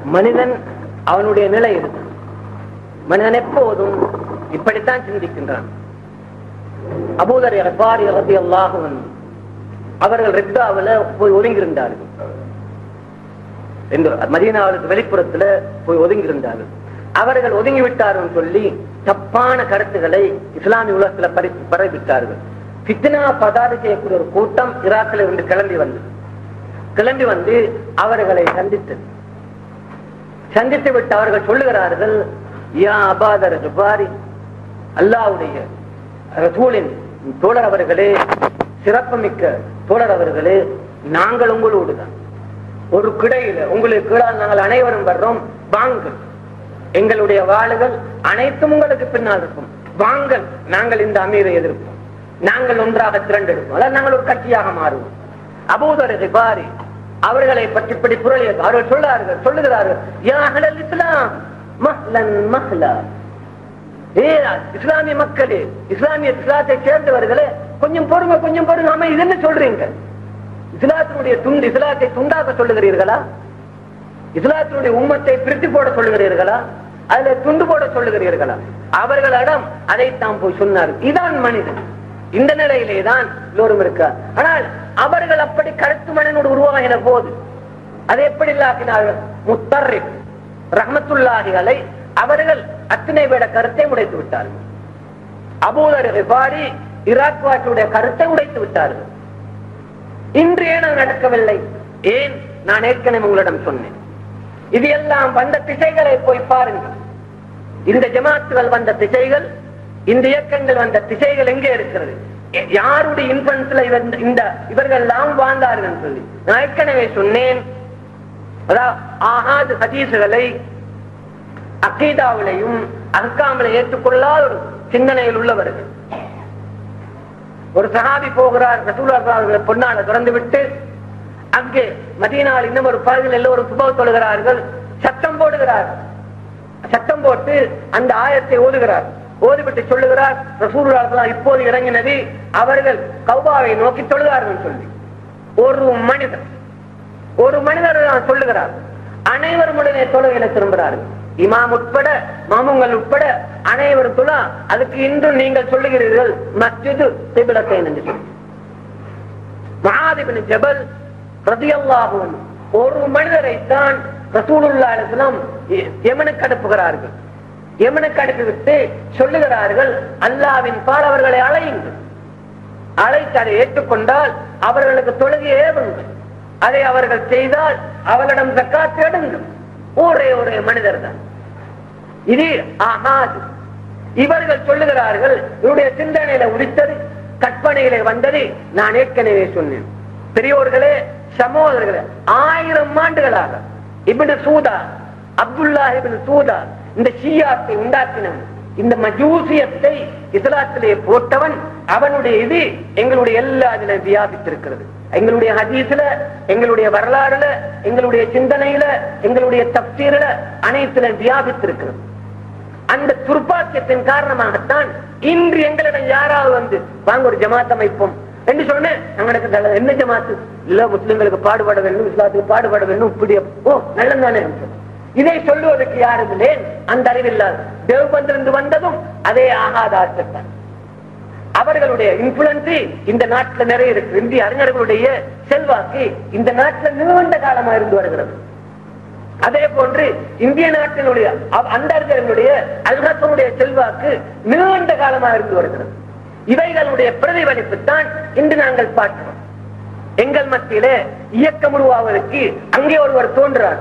மனிதன் அவனுடைய நிலை இருக்கு மனிதன் எப்போதும் இப்படித்தான் சிந்திக்கின்றான் அபூதர் எப்பாரி ரதி அல்லாஹுவன் அவர்கள் ரெத்தாவில் போய் ஒதுங்கியிருந்தார்கள் எந்த மதீனாவுக்கு வெளிப்புறத்துல போய் ஒதுங்கியிருந்தார்கள் அவர்கள் ஒதுங்கி விட்டார்கள் சொல்லி தப்பான கருத்துக்களை இஸ்லாமிய உலகத்துல பரி பரவிவிட்டார்கள் பித்னா பதாது செய்யக்கூடிய ஒரு கூட்டம் ஈராக்கில் இருந்து கிளம்பி வந்தது கிளம்பி வந்து அவர்களை சந்தித்தது சந்தித்து விட்டு அவர்கள் சொல்லுகிறார்கள் யா அபாதர் ஜுபாரி அல்லாவுடைய ரசூலின் தோழர் அவர்களே சிறப்புமிக்க தோழர் அவர்களே நாங்கள் உங்களோடு தான் ஒரு கிடையில உங்களுக்கு கீழால் நாங்கள் அனைவரும் வர்றோம் வாங்கள் எங்களுடைய வாளுகள் அனைத்தும் உங்களுக்கு பின்னால் இருக்கும் வாங்கள் நாங்கள் இந்த அமீரை எதிர்ப்போம் நாங்கள் ஒன்றாக திரண்டெடுப்போம் அதாவது நாங்கள் ஒரு கட்சியாக மாறுவோம் அபூதர் பாரி அவர்களை பற்றி இப்படி புரளிய அவர்கள் சொல்லார்கள் சொல்லுகிறார்கள் யா அஹ்லல் இஸ்லாம் மஹ்லன் மஹ்லா ஏ இஸ்லாமிய மக்களே இஸ்லாமிய இஸ்லாத்தை சேர்ந்தவர்களே கொஞ்சம் பொறுங்க கொஞ்சம் பொறுங்க ஆமா இது என்ன சொல்றீங்க இஸ்லாத்தினுடைய துண்டு இஸ்லாத்தை துண்டாக்க சொல்லுகிறீர்களா இஸ்லாத்தினுடைய உம்மத்தை பிரித்து போட சொல்லுகிறீர்களா அதுல துண்டு போட சொல்லுகிறீர்களா அவர்களிடம் அதைத்தான் போய் சொன்னார் இதான் மனிதன் இந்த நிலையிலே தான் எல்லோரும் இருக்கார் ஆனால் அவர்கள் அப்படி கருத்து மனிதனோடு உருவாகின போது அதை எப்படி இல்லாக்கினார்கள் முத்தர்ரி ரஹமத்துல்லாஹிகளை அவர்கள் அத்தனை பேட கருத்தை உடைத்து விட்டார்கள் அபூதர் விபாரி ஈராக் வாட்டுடைய கருத்தை உடைத்து விட்டார்கள் இன்று ஏன் அது நடக்கவில்லை ஏன் நான் ஏற்கனவே உங்களிடம் சொன்னேன் இது எல்லாம் வந்த திசைகளை போய் பாருங்கள் இந்த ஜமாத்துகள் வந்த திசைகள் இந்த இயக்கங்கள் வந்த திசைகள் எங்கே இருக்கிறது எ- யாருடைய இன்ஃபுளுன்ஸ்ல இந்த இவர்கள் எல்லாம் வாழ்ந்தார்கள் சொல்லி நான் ஏற்கனவே சொன்னேன் அதாவது ஆகாது ஹதீசுகளை அக்கீதாவிலையும் அஹ்காமிலை ஏற்றுக்கொள்ளாத ஒரு சிந்தனையில் உள்ளவர்கள் ஒரு சஹாபி போகிறார் ரசூலுல்லாஹி பொன்னால திறந்து விட்டு அங்கே மதீனாவில் இன்னும் ஒரு பகுதியில் எல்லோரும் சுபவ தொழுகிறார்கள் சத்தம் போடுகிறார் சத்தம் போட்டு அந்த ஆயத்தை ஓதுகிறார் ஓதிவிட்டு சொல்லுகிறார் ரசூலுல்லாஹி இப்போது இறங்கினது அவர்கள் கௌபாவை நோக்கி தொழுகிறார்கள் சொல்லி ஒரு மனிதர் ஒரு மனிதர் தான் சொல்லுகிறார் அனைவரும் உடனே தொழுகையில திரும்புகிறார்கள் இமாம் உட்பட மாமுங்கள் உட்பட அனைவரும் தொழா அதுக்கு இன்றும் நீங்கள் சொல்லுகிறீர்கள் மஸ்ஜிது திபிலத்தை என்று சொல்லி மகாதிபின் ஜபல் ரதியல்லாஹு அன்ஹு ஒரு மனிதரைத்தான் ரசூலுல்லாஹி அலைஹி வஸல்லம் எ- யமனுக்கு அனுப்புகிறார்கள் யமனுக்கு அனுப்பிவிட்டு சொல்லுகிறார்கள் அல்லாவின் பால் அவர்களை அழையுங்கள் அழைத்து அதை ஏற்றுக்கொண்டால் அவர்களுக்கு தொழுகையே ஏவுங்கள் அதை அவர்கள் செய்தால் அவர்களிடம் ஜக்காத் எடுங்கள் ஒரே ஒரே மனிதர் தான் இது ஆகாது இவர்கள் சொல்லுகிறார்கள் இவருடைய சிந்தனையில உதித்தது கற்பனையிலே வந்தது நான் ஏற்கனவே சொன்னேன் பெரியோர்களே சமோதரர்களே ஆயிரம் ஆண்டுகளாக இப்னு சூதா அப்துல்லா இப்னு சூதா இந்த ஷியாத்தை உண்டாக்கினவன் இந்த மஜூசியத்தை இஸ்லாத்திலே போட்டவன் அவனுடைய இது எங்களுடைய எல்லா இதுல வியாபித்திருக்கிறது எங்களுடைய ஹதீஸ்ல எங்களுடைய வரலாறுல எங்களுடைய சிந்தனையில எங்களுடைய தப்சீரில அனைத்துல வியாபித்திருக்கிறது அந்த துர்ப்பாக்கியத்தின் காரணமாகத்தான் இன்று எங்களிடம் யாராவது வந்து வாங்க ஒரு ஜமாத் அமைப்போம் என்று சொன்னேன் எங்களுக்கு நல்லது. என்ன ஜமாத்து இல்ல முஸ்லிம்களுக்கு பாடுபட வேண்டும் இஸ்லாத்துக்கு பாடுபட வேண்டும் இப்படி ஓ நல்லதானே இதை சொல்லுவதற்கு யாரும் இல்லை அந்த அறிவில்லாது தேவபந்திலிருந்து வந்ததும் அதே ஆகாத ஆற்றத்தான் அவர்களுடைய இன்ஃபுளுன்ஸ் இந்த நாட்டுல நிறைய இருக்கு இந்திய அறிஞர்களுடைய செல்வாக்கு இந்த நாட்டுல நீண்ட காலமா இருந்து வருகிறது அதே போன்று இந்திய நாட்டினுடைய அவ்- அந்த அறிஞர்களுடைய அல்கத்தனுடைய செல்வாக்கு நீண்ட காலமா இருந்து வருகிறது இவைகளுடைய பிரதிபலிப்பு தான் இன்று நாங்கள் பார்க்கிறோம் எங்கள் மத்தியிலே இயக்கம் உருவாவதற்கு அங்கே ஒருவர் தோன்றார்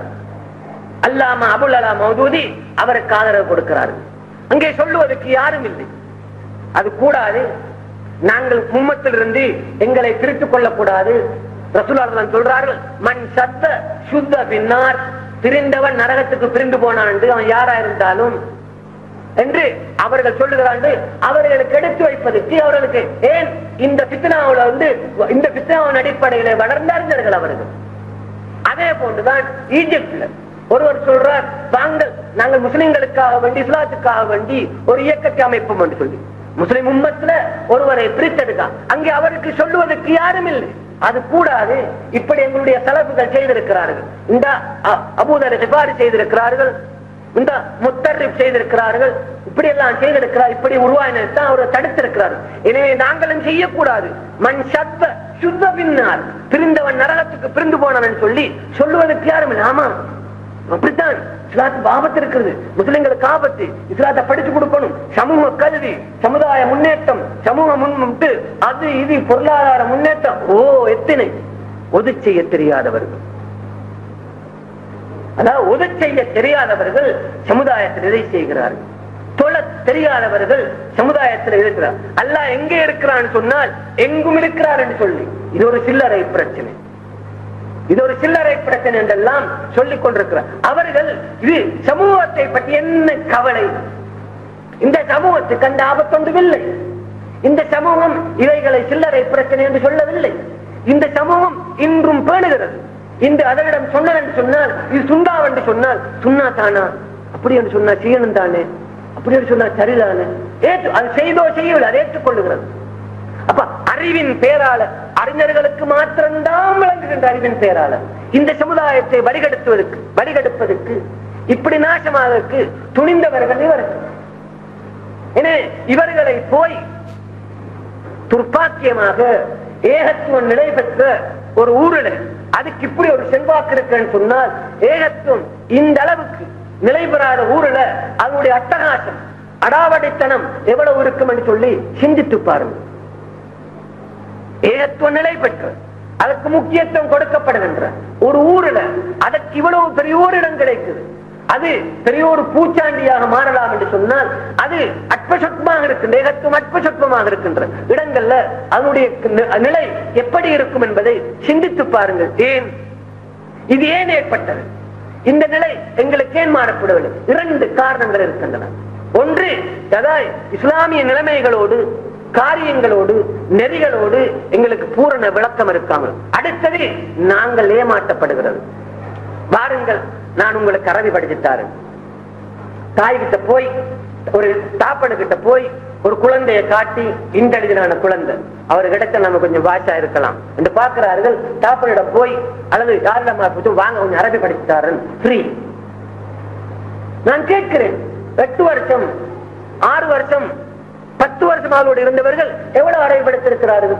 அல்லாம அபுல் அலா மௌதூதி அவருக்கு ஆதரவு கொடுக்கிறார்கள் அங்கே சொல்லுவதற்கு யாரும் இல்லை அது கூடாது நாங்கள் மும்மத்திலிருந்து எங்களை பிரித்துக் கொள்ளக்கூடாது ரசூலார் சொல்றார்கள் மண் சத்த சுத்த பின்னார் பிரிந்தவன் நரகத்துக்கு பிரிந்து போனான் என்று அவன் யாரா இருந்தாலும் என்று அவர்கள் சொல்லுகிறார்கள் அவர்களுக்கு எடுத்து வைப்பதற்கு அவர்களுக்கு ஏன் இந்த பித்னாவுல வந்து இந்த பித்னாவின் அடிப்படையில வளர்ந்த அறிஞர்கள் அவர்கள் அதே போன்றுதான் ஈஜிப்ட்ல ஒருவர் சொல்றார் தாங்கள் நாங்கள் முஸ்லிம்களுக்காக வேண்டி இஸ்லாத்துக்காக வேண்டி ஒரு இயக்கத்தை அமைப்போம் என்று சொல்லி முஸ்லிம் உம்மத்துல ஒருவரை பிரித்தெடுக்க அங்கே அவருக்கு சொல்லுவதற்கு யாரும் இல்லை அது கூடாது இப்படி எங்களுடைய தலப்புகள் செய்திருக்கிறார்கள் இந்த அ- அபூதர் சிபாரி செய்திருக்கிறார்கள் இந்த முத்தர்ரிப் செய்திருக்கிறார்கள் இப்படி எல்லாம் செய்திருக்கிறார் இப்படி உருவாயினதான் அவர் தடுத்திருக்கிறார் எனவே நாங்களும் செய்யக்கூடாது மண் சத்த சுத்த பின்னார் பிரிந்தவன் நரகத்துக்கு பிரிந்து போனவன் சொல்லி சொல்லுவதற்கு யாரும் இல்லை. ஆமா அப்படித்தான் இஸ்லாத்துக்கு ஆபத்து இருக்கிறது முஸ்லிம்களுக்கு ஆபத்து இஸ்லாத்தை படிச்சு கொடுக்கணும் சமூக கல்வி சமுதாய முன்னேற்றம் சமூக முன்னிட்டு அது இது பொருளாதார முன்னேற்றம் ஓ எத்தனை ஒது செய்ய தெரியாதவர்கள் அதாவது ஒது செய்ய தெரியாதவர்கள் சமுதாயத்தில் இதை செய்கிறார்கள் தொழ தெரியாதவர்கள் சமுதாயத்தில் இருக்கிறார் அல்லாஹ் எங்கே இருக்கிறான்னு சொன்னால் எங்கும் இருக்கிறார் என்று சொல்லி இது ஒரு சில்லறை பிரச்சனை இது ஒரு சில்லறை பிரச்சனை என்றெல்லாம் சொல்லிக் கொண்டிருக்கிறார் அவர்கள் இது சமூகத்தை பற்றி என்ன கவலை இந்த சமூகத்துக்கு அந்த ஆபத்தொன்றுமில்லை இந்த சமூகம் இவைகளை சில்லறை பிரச்சனை என்று சொல்லவில்லை இந்த சமூகம் இன்றும் பேணுகிறது இந்த அதனிடம் சொன்னேன் சொன்னால் இது சுண்டா என்று சொன்னால் சுண்ணா தானா அப்படி என்று சொன்னா செய்யணும் தானே அப்படி என்று சொன்னா சரிதானே ஏற்று அது செய்தோ செய்யவில்லை அதை ஏற்றுக்கொள்ளுகிறது அப்ப அறிவின் பேராளர் அறிஞர்களுக்கு மாத்திரம்தான் விளங்குகின்ற அறிவின் பேராளர் இந்த சமுதாயத்தை வழிகெடுத்துவதற்கு வழிகெடுப்பதற்கு இப்படி நாசமாவதற்கு துணிந்தவர்கள் இவர்கள் எனவே இவர்களை போய் துர்ப்பாக்கியமாக ஏகத்துவம் நிலை பெற்ற ஒரு ஊரில் அதுக்கு இப்படி ஒரு செல்வாக்கு இருக்குன்னு சொன்னால் ஏகத்துவம் இந்த அளவுக்கு நிலை பெறாத ஊரில் அதனுடைய அட்டகாசம் அடாவடித்தனம் எவ்வளவு இருக்கும் என்று சொல்லி சிந்தித்து பாருங்கள் ஏகத்துவ நிலை பெற்று அதற்கு முக்கியத்துவம் கொடுக்கப்படுகின்ற ஒரு ஊரில் அதற்கு இவ்வளவு பெரிய ஒரு இடம் கிடைக்குது அது பெரிய ஒரு பூச்சாண்டியாக மாறலாம் என்று சொன்னால் அது அற்பசொற்பமாக இருக்கின்ற ஏகத்துவம் அற்பசொற்பமாக இருக்கின்ற இடங்கள்ல அதனுடைய நி- நிலை எப்படி இருக்கும் என்பதை சிந்தித்து பாருங்கள் ஏன் இது ஏன் ஏற்பட்டது இந்த நிலை எங்களுக்கு ஏன் மாறப்படவில்லை இரண்டு காரணங்கள் இருக்கின்றன ஒன்று அதாவது இஸ்லாமிய நிலைமைகளோடு காரியங்களோடு நெறிகளோடு எங்களுக்கு பூரண விளக்கம் இருக்காமல் அடுத்தது நாங்கள் ஏமாற்றப்படுகிறது வாருங்கள் நான் உங்களுக்கு அரபி படிச்சுட்டாரு தாய் கிட்ட போய் ஒரு தாப்பனு கிட்ட போய் ஒரு குழந்தையை காட்டி இன்டெலிஜென்டான குழந்தை அவர் கிடைச்ச நம்ம கொஞ்சம் வாஷா இருக்கலாம் என்று பார்க்கிறார்கள் தாப்பனிடம் போய் அல்லது யாரிடம் போய் வாங்க கொஞ்சம் அரபி படிச்சுட்டாரன் ஃப்ரீ நான் கேட்கிறேன் எட்டு வருஷம் ஆறு வருஷம் பத்து வருஷம் அவளோடு இருந்தவர்கள் எவ்வளவு அறைப்படுத்திருக்கிறார்கள்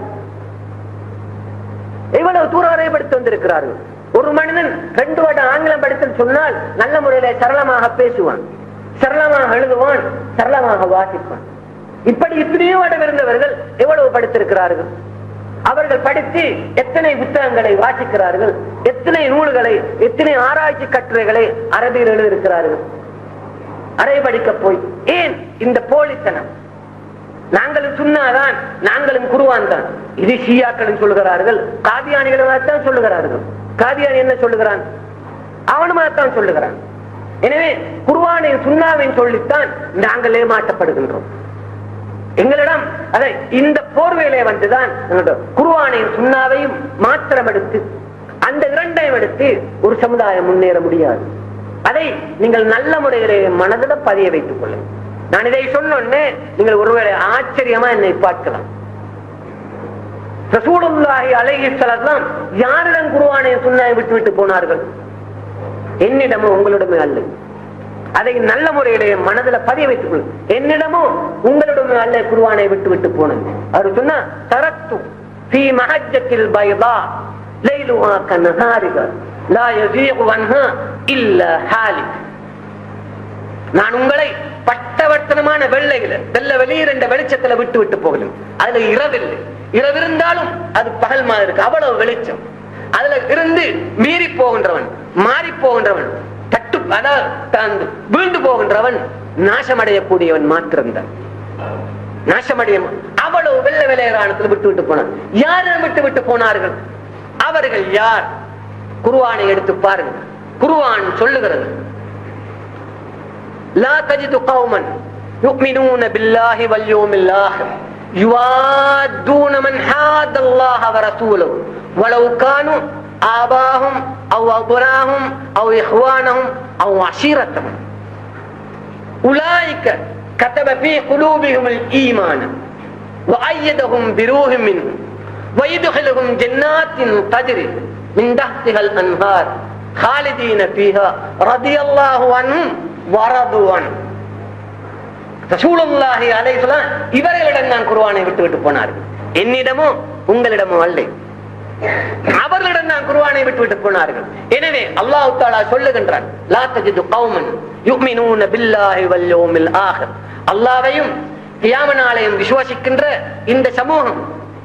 எவ்வளவு தூரம் அறைப்படுத்தி வந்திருக்கிறார்கள் ஒரு மனிதன் ரெண்டு வருடம் ஆங்கிலம் படித்து சொன்னால் நல்ல முறையில சரளமாக பேசுவான் சரளமாக எழுதுவான் சரளமாக வாசிப்பான் இப்படி இத்தனையோ வருடம் இருந்தவர்கள் எவ்வளவு படித்திருக்கிறார்கள் அவர்கள் படித்து எத்தனை புத்தகங்களை வாசிக்கிறார்கள் எத்தனை நூல்களை எத்தனை ஆராய்ச்சி கட்டுரைகளை அரபியில் எழுதியிருக்கிறார்கள் அறை படிக்க போய் ஏன் இந்த போலித்தனம் நாங்களும் சுண்ணாதான் நாங்களும் குருவான் தான் இது ஷியாக்களும் சொல்லுகிறார்கள் காதியானிகளும் தான் சொல்லுகிறார்கள் காதியானி என்ன சொல்லுகிறான் அவனுமாத்தான் சொல்லுகிறான் எனவே குருவானையும் சுண்ணாவையும் சொல்லித்தான் நாங்கள் ஏமாற்றப்படுகின்றோம் எங்களிடம் அதை இந்த போர்வேலை வந்துதான் எங்களுடைய குருவானையும் சுண்ணாவையும் மாத்திரம் எடுத்து அந்த இரண்டையும் எடுத்து ஒரு சமுதாயம் முன்னேற முடியாது அதை நீங்கள் நல்ல முறையிலே மனதில் பதிய வைத்துக் கொள்ளுங்கள் நான் இதை சொன்னோன்னே நீங்கள் ஒருவேளை ஆச்சரியமா என்னை பார்க்கலாம் ரசூலுல்லாஹி அலைஹி ஸலாம் யாரிடம் குருவானை சுண்ணாவை விட்டு விட்டு போனார்கள் என்னிடமோ உங்களிடமே அல்ல அதை நல்ல முறையிலே மனதில் பதிய வைத்துக் கொள்ளும் என்னிடமோ உங்களிடமே அல்ல குருவானை விட்டு விட்டு போனது அவர் சொன்னா தரத்து ஃபீ மஹஜத்தில் பைதா லைலுஹா கநஹாரிஹா லா யஸீகு அன்ஹா இல்லா ஹாலிக் நான் உங்களை பட்டவர்த்தனமான வெள்ளையில வெள்ள வெளியர் என்ற வெளிச்சத்துல விட்டு விட்டு போகலும் அதுல இரவில்லை இரவு இருந்தாலும் அது பகல் மாதிரி இருக்கு அவ்வளவு வெளிச்சம் அதுல இருந்து மீறி போகின்றவன் மாறி போகின்றவன் தட்டு அதாவது தான் வீழ்ந்து போகின்றவன் நாசமடையக்கூடியவன் மாத்திருந்தான் நாசமடைய அவ்வளவு வெள்ள வெள்ளையரானத்தில் விட்டு விட்டு போனார் யாரை விட்டு விட்டு போனார்கள் அவர்கள் யார் குருவானை எடுத்து பாருங்கள் குருவான் சொல்லுகிறது لا تجد قوما يؤمنون بالله واليوم الآخر يوادون من حاد الله ورسوله ولو كانوا آباهم أو أبناهم أو إخوانهم أو عشيرتهم أولئك كتب في قلوبهم الإيمان وأيدهم بروح منه ويدخلهم جنات تجري من تحتها الانهار خالدين فيها رضي الله عنهم ورضوا عنه ரசூலுல்லாஹி அலைஹி ஸலாம் இவர்களிடம் நான் குர்ஆனை விட்டு விட்டு போனார்கள் என்னிடமோ உங்களிடமோ அல்ல அவர்களிடம் நான் குர்ஆனை விட்டு விட்டு போனார்கள் எனவே அல்லாஹ் தஆலா சொல்லுகின்றான் லா தஜிது கௌமன் யுமினூன பில்லாஹி வல் யௌமில் ஆகிர் அல்லாஹ்வையும் கியாம நாளையும் விசுவாசிக்கின்ற இந்த சமூகம்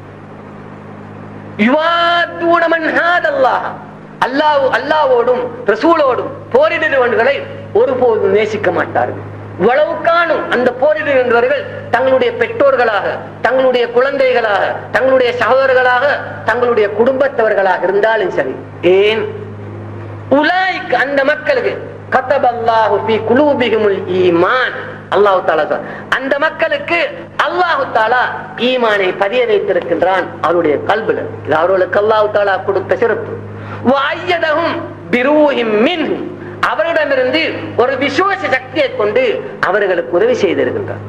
யுவாத்தூன மன் ஹாதல்லாஹ் அல்லாஹ் அல்லாஹ்வோடும் ரசூலோடும் போரிடுபவர்களை ஒருபோதும் நேசிக்க மாட்டார்கள் இவ்வளவு காணும் அந்த போரிடுகின்றவர்கள் தங்களுடைய பெற்றோர்களாக தங்களுடைய குழந்தைகளாக தங்களுடைய சகோதரர்களாக தங்களுடைய குடும்பத்தவர்களாக இருந்தாலும் சரி ஏன் உலாய்க்கு அந்த மக்களுக்கு கத்தபல்லாஹு ஃபீ குலூபிஹிமுல் ஈமான் அல்லாஹ் தாலா சொல் அந்த மக்களுக்கு அல்லாஹு தாலா ஈமானை பதிய வைத்திருக்கின்றான் அவருடைய கல்புல இது அவர்களுக்கு அல்லாஹு தாலா கொடுத்த சிறப்பு வாய்யதகும் பிரூஹிம் மின்ஹு அவரிடமிருந்து ஒரு விசுவாச சக்தியை கொண்டு அவர்களுக்கு உதவி செய்திருக்கின்றான்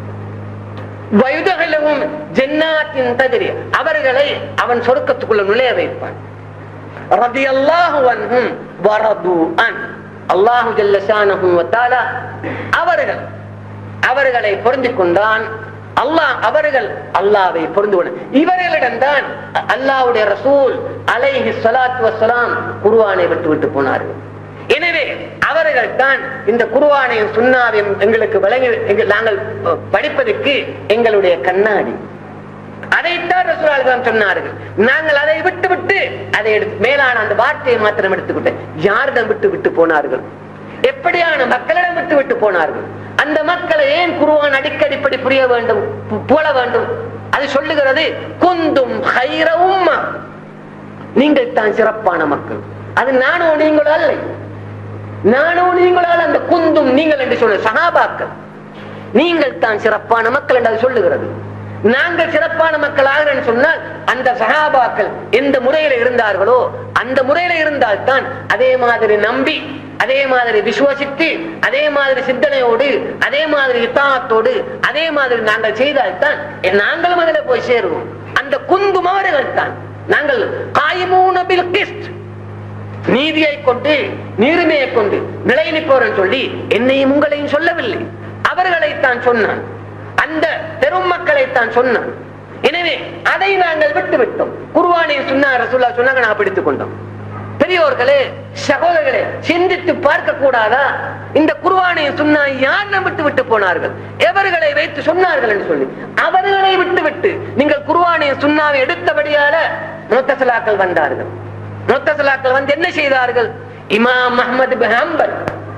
வயுதகளும் ஜென்னாத்தின் ததிரி அவர்களை அவன் சொருக்கத்துக்குள்ள நுழைய வைப்பான் ரதியல்லாஹு அன்ஹும் வரது அன் அல்லாஹு ஜல்லஷானஹு வ தஆலா அவர்கள் அவர்களை பொருந்திக் கொண்டான் அல்லாஹ் அவர்கள் அல்லாவை பொருந்து கொண்டு இவர்களிடம்தான் அல்லாஹ்வுடைய ரசூல் அலைஹி ஸலாத்து வஸ்ஸலாம் குர்ஆனை விட்டு விட்டு போனார்கள் எனவே அவர்கள் தான் இந்த குருவானையும் சுண்ணாவையும் எங்களுக்கு வழங்கி எங்க- நாங்கள் அஹ், படிப்பதற்கு எங்களுடைய கண்ணாடி அதைத்தான் ரசூலால் சொன்னார்கள் நாங்கள் அதை விட்டு விட்டு அதை எடுத்து மேலான அந்த வார்த்தையை மாத்திரம் எடுத்துக்கிட்டு யாரிடம் விட்டு விட்டு போனார்கள் எப்படியான மக்களிடம் விட்டு விட்டு போனார்கள் அந்த மக்களை ஏன் குருவான் அடிக்கடி இப்படி புரிய வேண்டும் பு- போல வேண்டும் அது சொல்லுகிறது குந்தும் ஹைர உம்மா நீங்கள் தான் சிறப்பான மக்கள் அது நானோ நீங்களோ அல்ல நானோ நீங்களால் அந்த குந்தும் நீங்கள் என்று சொல்ல சகாபாக்கள் நீங்கள் தான் சிறப்பான மக்கள் என்று அது சொல்லுகிறது நாங்கள் சிறப்பான மக்களாக என்று சொன்னால் அந்த சகாபாக்கள் எந்த முறையில இருந்தார்களோ அந்த முறையில இருந்தால்தான் அதே மாதிரி நம்பி அதே மாதிரி விசுவசித்து அதே மாதிரி சிந்தனையோடு அதே மாதிரி இத்தாத்தோடு அதே மாதிரி நாங்கள் செய்தால்தான் நாங்களும் அதில் போய் சேருவோம் அந்த குந்தும் அவர்கள் தான் நாங்கள் காயமூன பில் கிஸ்ட் நீதியை கொண்டு நீர்மையை கொண்டு நிலை நிற்போர் சொல்லி என்னையும் உங்களையும் சொல்லவில்லை அவர்களைத்தான் சொன்னான் அந்த பெரும் மக்களைத்தான் சொன்னான் எனவே அதை நாங்கள் விட்டு விட்டோம் குருவானை சொன்னார் ரசூல்லா சொன்னாங்க நான் பிடித்துக் கொண்டோம் பெரியோர்களே சகோதரர்களே சிந்தித்து பார்க்க கூடாதா இந்த குருவானை சொன்னா யார் விட்டு விட்டு போனார்கள் எவர்களை வைத்து சொன்னார்கள் என்று சொல்லி அவர்களை விட்டு விட்டு நீங்கள் குருவானை சுண்ணாவை எடுத்தபடியால முத்தசலாக்கள் வந்தார்கள் முத்தசலாக்கள் வந்து என்ன செய்தார்கள் இமாம் அஹ்மது பின் ஹம்பல்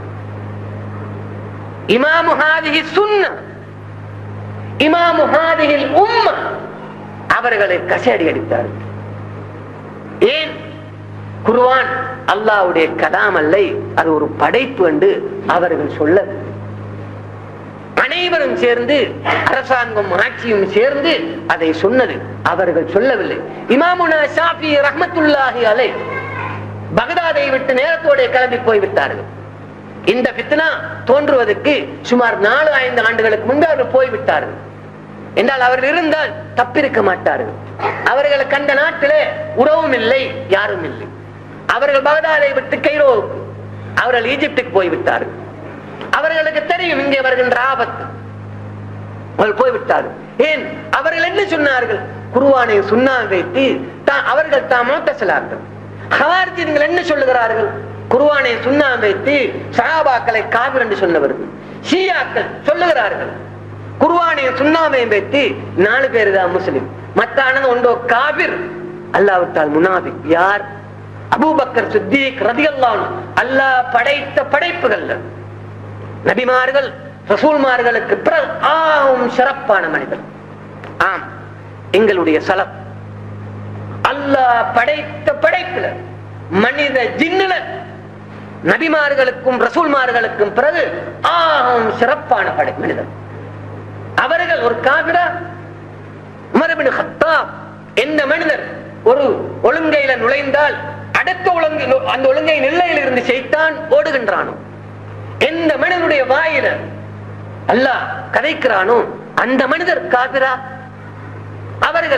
இமாம் ஹாதிஹி சுன்னா இமாம் ஹாதிஹில் உம்மா அவர்களை கசடி அடித்தார்கள் ஏன் குர்ஆன் அல்லாஹ்வுடைய கலாம் அல்லை அது ஒரு படைப்பு என்று அவர்கள் சொல்ல அனைவரும் சேர்ந்து அரசாங்கம் ஆட்சியும் சேர்ந்து அதை சொன்னது அவர்கள் சொல்லவில்லை இமாமுனா ஷாஃபி ரஹ்மத்துல்லாஹி அலை பகதாதை விட்டு நேரத்தோட கிளம்பி போய்விட்டார்கள் இந்த பித்னா தோன்றுவதற்கு சுமார் நாலு ஐந்து ஆண்டுகளுக்கு முன்பு அவர்கள் போய்விட்டார்கள் என்றால் அவர்கள் இருந்தால் தப்பிருக்க மாட்டார்கள் அவர்களுக்கு அந்த நாட்டிலே உறவும் இல்லை யாரும் இல்லை அவர்கள் பகதாதை விட்டு கைரோவுக்கு அவர்கள் ஈஜிப்டுக்கு போய்விட்டார்கள் அவர்களுக்கு தெரியும் இங்கே வருகின்ற ஆபத்து அவர்கள் போய்விட்டார்கள் ஏன் அவர்கள் என்ன சொன்னார்கள் குருவானை சுண்ணா வைத்து தா- அவர்கள் தாம் மோத்தசலார்கள் ஹவார்ஜின்கள் என்ன சொல்லுகிறார்கள் குருவானை சுண்ணா வைத்து சகாபாக்களை காவிர் என்று சொன்னவர்கள் ஷியாக்கள் சொல்லுகிறார்கள் குருவானை சுண்ணாமை வைத்து நாலு பேர் தான் முஸ்லிம் மத்தானது ஒன்றோ காபிர் அல்லாவிட்டால் முனாபிக் யார் அபூபக்கர் சித்திக் ரதியல்லான் அல்லாஹ் படைத்த படைப்புகள் நபிமார்கள் ரசூல்மார்களுக்கு பிறகு ஆகும் சிறப்பான மனிதர் ஆம் எங்களுடைய சலம் அல்லாஹ் படைத்த படைப்புல மனித ஜின்னுல நபிமார்களுக்கும் ரசூல்மார்களுக்கும் பிறகு ஆகும் சிறப்பான படை மனிதர் அவர்கள் ஒரு காபிரா உமரபின் ஹத்தாப் எந்த மனிதர் ஒரு ஒழுங்கையில நுழைந்தால் அடுத்த ஒழுங்கு அந்த ஒழுங்கை நிலையில் இருந்து செய்தான் ஓடுகின்றானோ எந்த மனிதனுடைய வாயில அல்லாஹ் கதைக்கிறானோ அந்த மனிதர் காபிரா அவர்கள்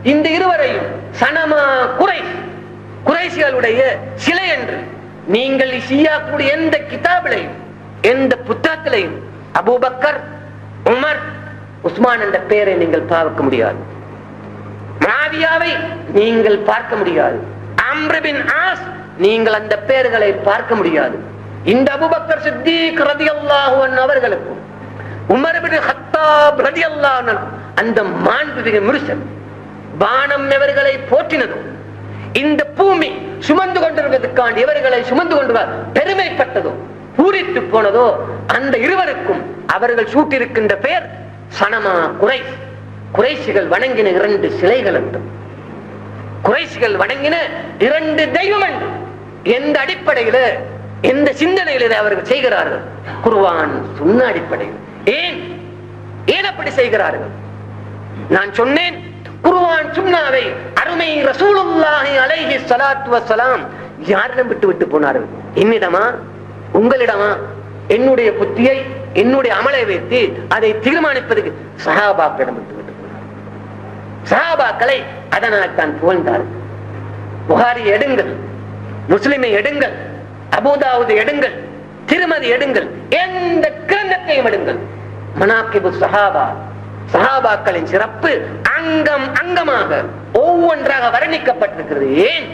இந்த இருவரையும் சனமா குறை குறைசிகளுடைய சிலை என்று நீங்கள் செய்யக்கூடிய எந்த கிதாபிலையும் எந்த புத்தகத்திலையும் அபூபக்கர் உமர் உஸ்மான் என்ற பெயரை நீங்கள் பார்க்க முடியாது மாவியாவை நீங்கள் பார்க்க முடியாது அம்ரபின் ஆஸ் நீங்கள் அந்த பெயர்களை பார்க்க முடியாது இந்த அபுபக்கர் சித்திக் ரதியல்லாஹு அன்ஹு அவர்களுக்கும் உமர் பின் ஹத்தாப் ரதியல்லாஹு அன்ஹு அந்த மாண்புமிகு முருசன் வானம் இவர்களை போற்றினதும் இந்த பூமி சுமந்து கொண்டிருப்பதற்காண்டி இவர்களை சுமந்து கொண்டு வர பெருமைப்பட்டதோ பூரித்து போனதோ அந்த இருவருக்கும் அவர்கள் சூட்டியிருக்கின்ற பெயர் சனமா குறை குறைசிகள் வணங்கின இரண்டு சிலைகள் என்றும் குறைசிகள் வணங்கின இரண்டு தெய்வம் என்று எந்த அடிப்படையில எந்த சிந்தனையில இதை அவர்கள் செய்கிறார்கள் குர்வான் சுன்ன அடிப்படையில் ஏன் ஏன் அப்படி செய்கிறார்கள் நான் சொன்னேன் குர்ஆன் சுன்னாவை அருமை ரசூலுல்லாஹி அலைஹி ஸலாத்து வஸலாம் யாரிடம் விட்டு விட்டு போனார்கள் என்னிடமா உங்களிடமா என்னுடைய புத்தியை என்னுடைய அமலை வைத்து அதை தீர்மானிப்பதற்கு சஹாபாக்களிடம் விட்டு விட்டு போனார் சஹாபாக்களை அதனால் தான் புகழ்ந்தார்கள் புகாரி எடுங்கள் முஸ்லிமை எடுங்கள் அபூதாவுது எடுங்கள் திருமதி எடுங்கள் எந்த கிரந்தத்தையும் எடுங்கள் மனாக்கிபு சஹாபா சஹாபாக்களின் சிறப்பு அங்கம் அங்கமாக ஒவ்வொன்றாக வர்ணிக்கப்பட்டிருக்கிறது ஏன்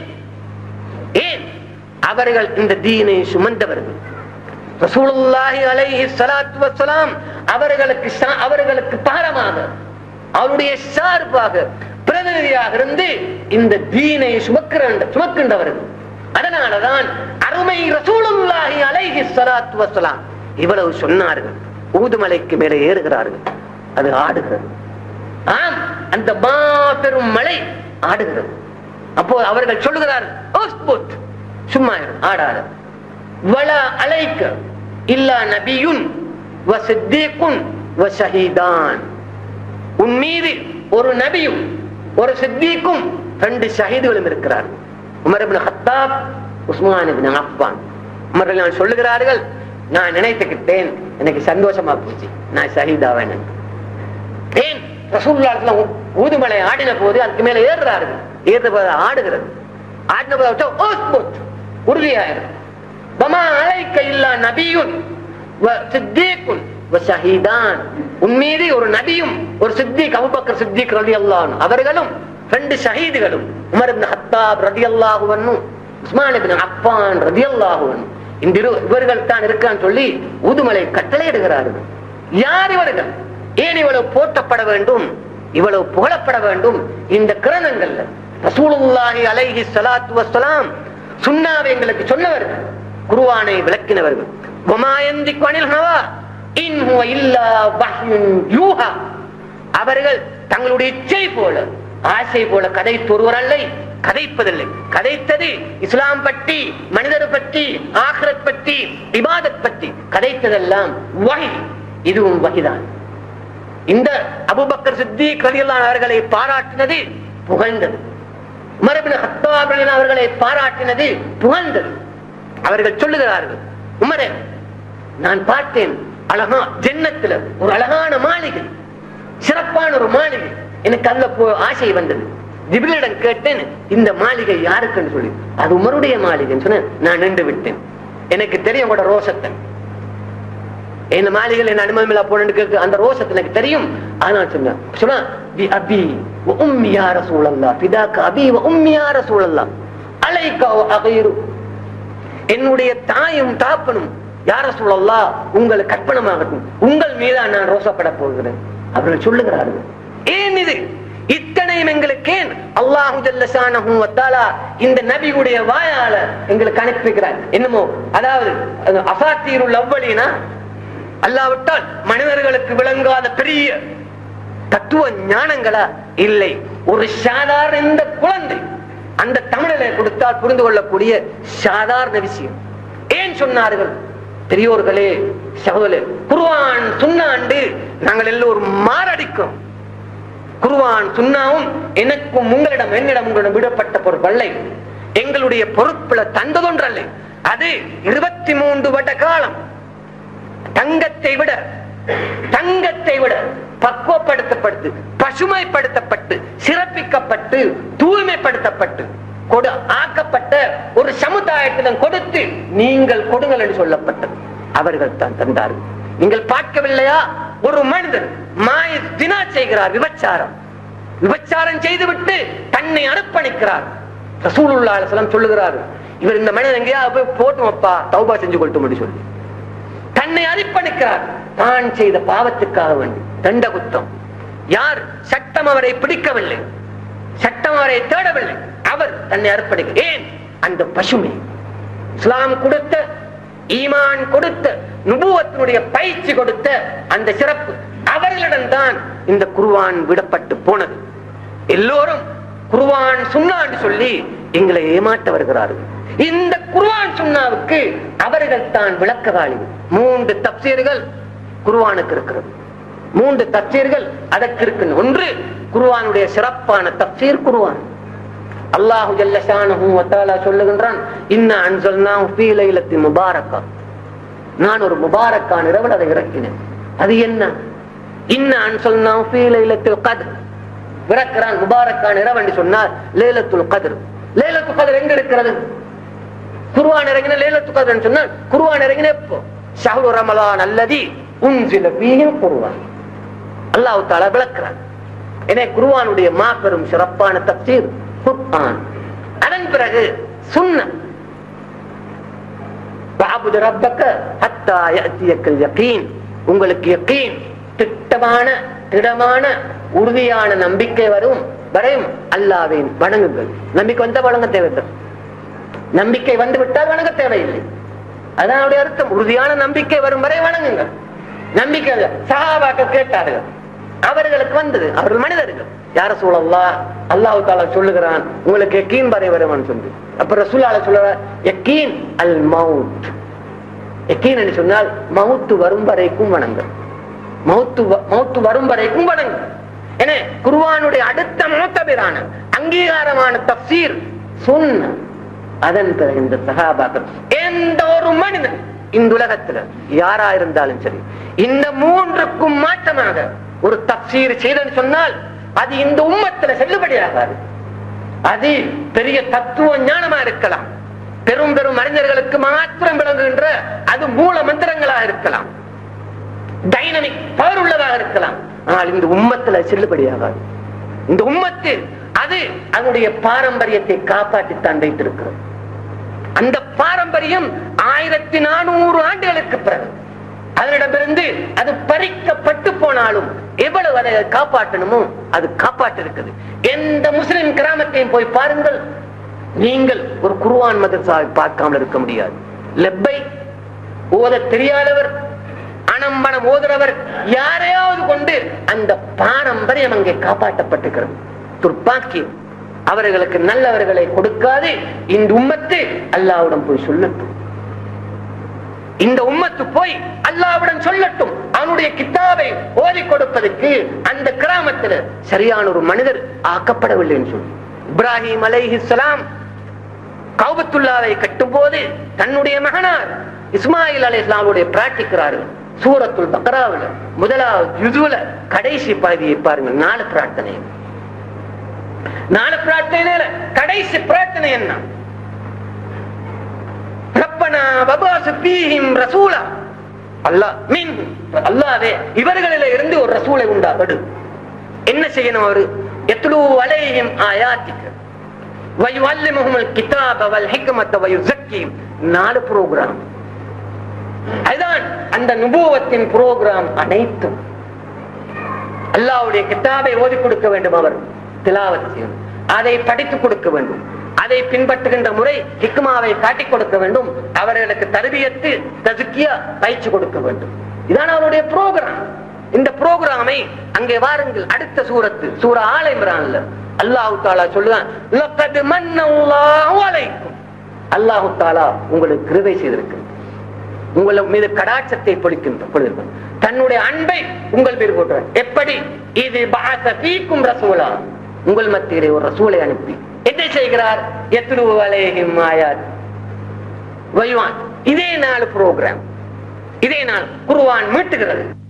ஏன் அவர்கள் இந்த தீனை சுமந்தவர்கள் ரசூலுல்லாஹி அலைஹி ஸலாத்து வஸலாம் அவர்களுக்கு சா- அவர்களுக்கு பாரமாக அவருடைய சார்பாக பிரதிநிதியாக இருந்து இந்த தீனை சுமக்கிற சுமக்கின்றவர்கள் அதனாலதான் அருமை ரசூலுல்லாஹி அலைஹி ஸலாத்து வஸலாம் இவ்வளவு சொன்னார்கள் ஊதுமலைக்கு மேலே ஏறுகிறார்கள் அது ஆடுகிறது ஆம் அந்த மாபெரும் மலை ஆடுகிறது அப்போ அவர்கள் சொல்லுகிறார்கள் "உஸ்புத்." சும்மா இரு, ஆடாத வல அலைக்க இல்லா நபியுன் வ சித்தீக்குன் வ ஷஹீதான் உன் மீது ஒரு நபியும் ஒரு சித்திக்கும் ரெண்டு ஷஹீதுகளும் இருக்கிறார்கள் Umar ibn Khattab Usman ibn Affan Umar நான் சொல்லுகிறார்கள் நான் நினைத்துக்கிட்டேன் எனக்கு சந்தோஷமா போச்சு நான் ஷஹீதாவேன் என்று. ஏன் ரசூல்லா ஊதுமலை ஆடின போது அதுக்கு மேல ஏறுறார்கள் ஏறுற போது ஆடுகிறது ஆடின போது விட்டா, "உஸ்புத்." உறுதியாயிரும் வமா அலைக்க இல்லா நபியுன் வ சித்தீக்குன் வ ஷஹீதான் உன் மீது ஒரு நபியும் ஒரு சித்திக் அபூபக்கர் சித்திக் ரலியல்லாஹு அன்ஹு அவர்களும் ரெண்டு ஷஹீதுகளும் உமர் இப்னு ஹத்தாப் ரலியல்லாஹு அன்ஹு உஸ்மான் இப்னு அஃபான் ரலியல்லாஹு அன்ஹு இந்த இரு இவர்கள் தான் இருக்கான்னு சொல்லி ஊதுமலை கட்டளையிடுகிறார்கள் யார் இவர்கள் ஏன் இவ்வளவு போற்றப்பட வேண்டும் இவ்வளவு புகழப்பட வேண்டும் இந்த கிரணங்கள்ல ரசூலுல்லாஹி அலைஹி ஸலாத்து வஸ்ஸலாம் சுன்னாவை எங்களுக்கு சொன்னவர்கள் குர்ஆனை விளக்கினவர்கள் வமா யந்திகு அனில் ஹவா இன் ஹுவ இல்லா வஹ்யுன் யூஹா அவர்கள் தங்களுடைய இச்சை போல ஆசை போல கதைத்து ஒருவர் அல்ல கதைப்பதில்லை கதைத்தது இஸ்லாம் பற்றி மனிதர் பற்றி ஆஹ்ரத் பற்றி இபாதத் பற்றி கதைத்ததெல்லாம் வகை இதுவும் வகைதான் இந்த அபூபக்கர் சித்திக் ரலியல்லாஹு அன்ஹு அவர்களை பாராட்டினது புகழ்ந்தது உமர் இப்னு கத்தாப் ரலியல்லாஹு அன்ஹு அவர்களை பாராட்டினது புகழ்ந்தது அவர்கள் சொல்லுகிறார்கள் உமரே நான் பார்த்தேன் அழகா ஜென்னத்துல ஒரு அழகான மாளிகை சிறப்பான ஒரு மாளிகை எனக்கு அந்த போ- ஆசை வந்தது ஜிபிலிடம் கேட்டேன் இந்த மாளிகை யாருக்குன்னு சொல்லி அது உமருடைய மாளிகைன்னு சொன்னேன் நான் நின்று விட்டேன் எனக்கு தெரியும் கூட ரோசத்தன் என்ன மாளிகையில் என்ன அனுமதி இல்லா போனேன்னு கேட்க அந்த ரோசத்தை எனக்கு தெரியும் ஆனால் சொன்னேன் சொன்னா பி அபி வ உம்மி யா ரசூலல்லாஹ் பிதாக்க அபி வ உம்மி யா ரசூலல்லாஹ் அலைக வ அகைரு என்னுடைய தாயும் தாப்பனும் யார சொல்லல்லா உங்களுக்கு கற்பனமாகட்டும் உங்கள் மீதான் நான் ரோசப்பட போகிறேன் அவர்கள் சொல்லுகிறார்கள் ஏன் இது இத்தனையும் எங்களுக்கு ஏன் அல்லாஹு ஜல்லஷானஹு வ தஆலா இந்த நபியுடைய வாயால எங்களுக்கு அனுப்பிக்கிறார் என்னமோ அதாவது அது அசாத்தீருல் அவ்வளினா அல்லாவிட்டால் மனிதர்களுக்கு விளங்காத பெரிய தத்துவ ஞானங்களா இல்லை ஒரு சாதாரண இந்த குழந்தை அந்த தமிழில கொடுத்தால் புரிந்து கொள்ளக்கூடிய சாதாரண விஷயம் ஏன் சொன்னார்கள் பெரியோர்களே சகோதரே குர்ஆன் சுண்ணாண்டு நாங்கள் எல்லோரும் மாரடிக்கிறோம் குர்ஆன் சுண்ணாவும் எனக்கும் உங்களிடம் என்னிடம் உங்களிடம் விடப்பட்ட பொருட்களை எங்களுடைய பொறுப்புல தந்ததொன்றல்ல அது இருபத்தி மூன்று வருட காலம் தங்கத்தை விட தங்கத்தை விட பக்குவப்படுத்தப்படுத்து பசுமைப்படுத்தப்பட்டு சிறப்பிக்கப்பட்டு தூய்மைப்படுத்தப்பட்டு கொடு ஆக்கப்பட்ட ஒரு சமுதாயத்திடம் கொடுத்து நீங்கள் கொடுங்கள் என்று சொல்லப்பட்டது அவர்கள் தான் தந்தார்கள் நீங்கள் பார்க்கவில்லையா ஒரு மனிதர் மாய தினா செய்கிறார் விபச்சாரம் விபச்சாரம் செய்துவிட்டு தன்னை அர்ப்பணிக்கிறார் ரசூலுல்லாஹி அலைஹி வஸல்லம் சொல்லுகிறார் இவர் இந்த மனிதன் எங்கேயாவது போய் போட்டும் அப்பா தௌபா செஞ்சு கொள்ளட்டும் என்று சொல்லி தன்னை அர்ப்பணிக்கிறார் தான் செய்த பாவத்துக்காக வேண்டி தண்ட குத்தம் யார் சட்டம் அவரை பிடிக்கவில்லை சட்டம் அவரை தேடவில்லை அவர் தன்னை அர்ப்பணிக்க ஏன் அந்த பசுமை இஸ்லாம் கொடுத்த ஈமான் கொடுத்த நுபுவத்தினுடைய பயிற்சி கொடுத்த அந்த சிறப்பு அவர்களிடம்தான் இந்த குருவான் விடப்பட்டு போனது எல்லோரும் குருவான் சுண்ணான்னு சொல்லி எங்களை ஏமாற்ற வருகிறார்கள் இந்த குருவான் சுண்ணாவுக்கு அவர்கள் தான் விளக்கவாளி மூன்று தப்சீர்கள் குருவானுக்கு இருக்கிறது மூன்று தப்சீர்கள் அதற்கு இருக்கு ஒன்று குருவானுடைய சிறப்பான தப்சீர் குருவான் அல்லாஹு ஜல்ல ஷானஹு வ தஆலா சொல்லுகின்றான் இன்ன அன்ஸல்னாஹு ஃபீ லைலத்தின் முபாரக்கா நான் ஒரு முபாரக்கான இரவில் அதை இறக்கினேன் அது என்ன இன்ன அன்ஸல்னாஹு ஃபீ லைலத்தில் கத்ர் விறக்கிறான் முபாரக்கான இரவு என்று சொன்னால் லைலத்துல் கத்ர் லைலத்துல் கத்ர் எங்க இருக்கிறது குர்ஆன் இறங்கின லைலத்துல் கத்ர் சொன்னால் குர்ஆன் இறங்கின எப்போ ஷஹ்ரு ரமலான் அல்லதி உன்சில ஃபீஹில் குர்ஆன் அல்லாஹ் தஆலா விளக்குறான் எனவே குர்ஆனுடைய மாபெரும் சிறப்பான தப்சீர் குர்ஆன் அதன் பிறகு சுன்ன வஅபுது ரப்பக்க ஹத்தா யஅதியக்கல் யகீன் உங்களுக்கு யகீன் திட்டமான திடமான உறுதியான நம்பிக்கை வரும் வரையும் அல்லாவின் வணங்குங்கள் நம்பிக்கை வந்த வணங்க தேவையில்லை நம்பிக்கை வந்து விட்டால் வணங்க தேவையில்லை அதான் அவருடைய அர்த்தம் உறுதியான நம்பிக்கை வரும் வரை வணங்குங்கள் நம்பிக்கை இல்லை. சஹாபாக்கள் கேட்டார்கள் அவர்களுக்கு வந்தது அவர்கள் மனிதர்கள் யார சூழல்லா அல்லாஹு தாலா சொல்லுகிறான் உங்களுக்கு எக்கீன் வரை வருவான்னு சொல்லி அப்ப ரசூலால சொல்லுறார் எக்கீன் அல் மவுத் எக்கீன் என்று சொன்னால் மவுத்து வரும் வரைக்கும் வணங்கு மவுத்து வ- மவுத்து வரும் வரைக்கும் வணங்கு என குர்ஆனுடைய அடுத்த மூத்தபிரான அங்கீகாரமான தப்சீர் சுன்ன அதன் பிறகு இந்த சகாபாக்கள் எந்த ஒரு மனிதன் இந்த உலகத்துல யாரா இருந்தாலும் சரி இந்த மூன்றுக்கும் மாற்றமாக ஒரு தப்சீர் செய்தன்னு சொன்னால் அது இந்த உம்மத்துல செல்லுபடியாகாது அது பெரிய தத்துவ ஞானமா இருக்கலாம் பெரும் பெரும் அறிஞர்களுக்கு மாத்திரம் விளங்குகின்ற அது மூல மந்திரங்களா இருக்கலாம் டைனமிக் பவர் உள்ளதாக இருக்கலாம் ஆனால் இந்த உம்மத்துல செல்லுபடியாகாது இந்த உம்மத்து அது அதனுடைய பாரம்பரியத்தை காப்பாற்றித்தான் வைத்திருக்கிறது அந்த பாரம்பரியம் ஆயிரத்தி நானூறு ஆண்டுகளுக்கு பிறகு அதனிடமிருந்து அது பறிக்கப்பட்டு போனாலும் எவ்வளவு அதை காப்பாற்றணுமோ அது காப்பாற்ற இருக்குது எந்த முஸ்லிம் கிராமத்தையும் போய் பாருங்கள் நீங்கள் ஒரு குருவான் மதரசாவை பார்க்காமல் இருக்க முடியாது லெப்பை ஓத தெரியாதவர் அனம்பனம் ஓதுறவர் யாரையாவது கொண்டு அந்த பாரம்பரியம் அங்கே காப்பாற்றப்பட்டிருக்கிறது துர்ப்பாக்கியம் அவர்களுக்கு நல்லவர்களை கொடுக்காது இந்த உம்மத்து அல்லாவிடம் போய் சொல்லட்டும் இந்த உம்மத்து போய் அல்லாவிடம் சொல்லட்டும் அவனுடைய கித்தாபை ஓதி கொடுப்பதற்கு அந்த கிராமத்தில் சரியான ஒரு மனிதர் ஆக்கப்படவில்லை என்று சொல்லி இப்ராஹிம் அலைஹிஸ்ஸலாம் கௌபத்துல்லாவை கட்டும் போது தன்னுடைய மகனார் இஸ்மாயில் அலி இஸ்லாமுடைய பிரார்த்திக்கிறார்கள் சூரத்துல் பக்ராவில் முதலாவது யுதுல கடைசி பகுதியை பாருங்க நாலு பிரார்த்தனை நாலு பிரார்த்தனையில கடைசி பிரார்த்தனை என்ன ரப்பனா வபாசு பீஹிம் ரசூலா அல்லாஹ் மீன் அல்லாவே இவர்களில இருந்து ஒரு ரசூலை உண்டாகடு என்ன செய்யணும் அவரு எத்லு அலைஹிம் ஆயாத்திக்க வயுஅல்லிமுஹுல் கிதாப வல் ஹிக்மத வயுஸக்கிஹிம் நாலு ப்ரோகிராம் அதுதான் அந்த நுபுவத்தின் ப்ரோகிராம் அனைத்தும் அல்லாஹ்வுடைய கிதாபை ஓதி கொடுக்க வேண்டும் அவர் திலாவத் செய்யணும் அதை படித்து கொடுக்க வேண்டும் அதை பின்பற்றுகின்ற முறை ஹிக்மாவை காட்டிக் கொடுக்க வேண்டும் அவர்களுக்கு தருவியத்து ததுக்கியா பயிற்சி கொடுக்க வேண்டும் இதான் அவருடைய ப்ரோக்ராம் இந்த ப்ரோக்ராமை அங்கே வாருங்கள் அடுத்த சூரத்து சூரா ஆலை இம்ரான்ல அல்லாஹு தாலா சொல்லுதான் "லக்கத் மன்னல்லாஹு அலைக்கும்." அல்லாஹு தாலா உங்களுக்கு கிருபை செய்திருக்கு உங்கள் மீது கடாட்சத்தை பொழிக்கின்ற பொழுது தன்னுடைய அன்பை உங்கள் மீது போட்டுறார் எப்படி இது பாச பீக்கும் ரசூலா உங்கள் மத்தியிலே ஒரு ரசூலை அனுப்பி என்ன செய்கிறார் எத்ரு அலைஹிம் ஆயாத் வைவான் இதே நாள் ப்ரோக்ராம் இதே நாள் குருவான் மீட்டுகிறது